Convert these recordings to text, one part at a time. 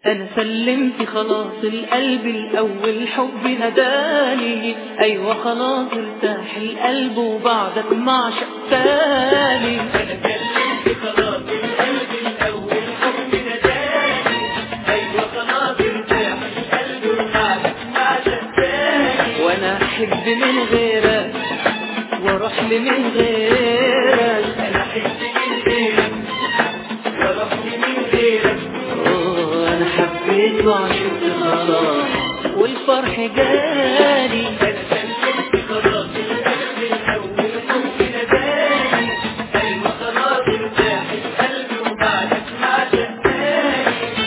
انا سلمت خلاص القلب الاول حب نداني ايوه خلاص ارتاح القلب وبعدك معشق تاني انا كلمت خلاص القلب الاول حب نداني ايوه خلاص ارتاح القلب وبعدك مع تاني وانا احب من غيرك واروح لي من غيرك انا احس من غيرك واروح من غيرك أوه، انا حبيت وعشقت خلاص والفرح جالي انا سلمت خلاص القلب الاول حب نداني ايوه خلاص ارتاح القلب وبعدك مع تاني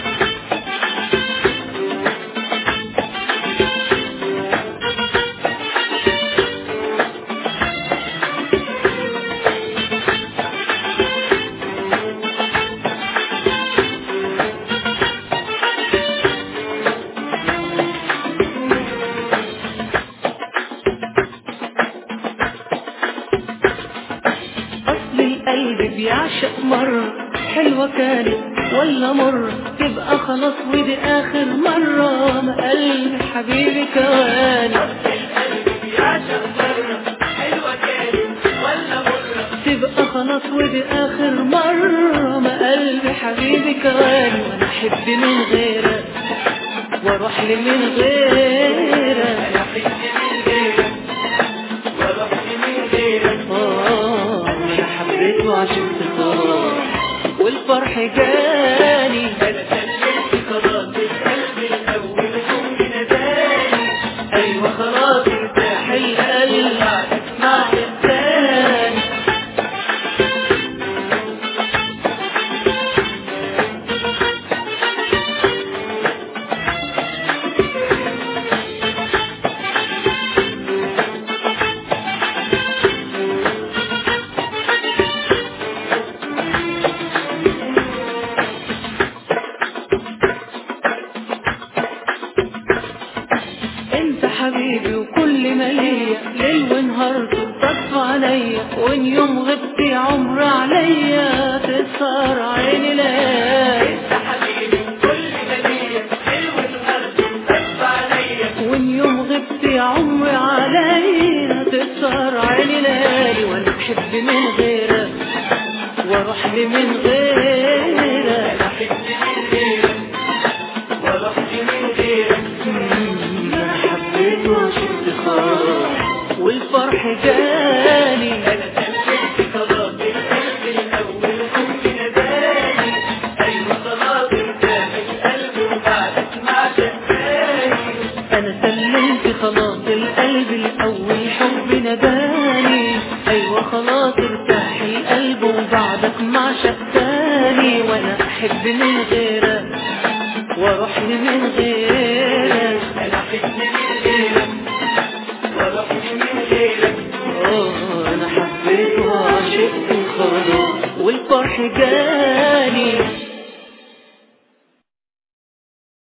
أصل القلب بيعشق مرة حلوة كانت ولا مرة تبقى خلاص ودي آخر مرة ما قلبي حبيبي كواني القلب بيعشق مرة حلوة كانت ولا مرة تبقى خلاص ودي آخر مرة ما قلبي حبيبي كواني وأنا أحب من غيرك وأروح لي من غيرك انا احس من غيرك واروح من غيرك آه أنا حبيت وعشقت خلاص والفرح جاني انا سلمت خلاص القلب الاول حب نداني ايوه خلاص ارتاح القلب بعدك مع الثاني انت حبيبي وكل ما ليا ليل ونهار تطف عليا وان يوم غبت عمر عليا تسهر عيني ليالي انت حبيبي كل ما ليا حلو الارض بس عليا وان يوم غبت عمر عليا تسهر عيني ليالي وانا بحب من غيرك واروح لي من غيرك انا احس من غيرك واروح من غيرك مم، انا حبيت وعشقت خلاص والفرح جالي انا سلمت خلاص القلب الاول حب نداني ايوه خلاص ارتاح القلب وبعدك مع تاني انا سلمت خلاص القلب الاول حب نداني ايوه خلاص ارتاح القلب وبعدك مع شق تاني وانا احب من غيرك واروح لي من غيرك انا احس من غيرك واروح من غيرك اه انا حبيت وعشقت خلاص والفرح جاني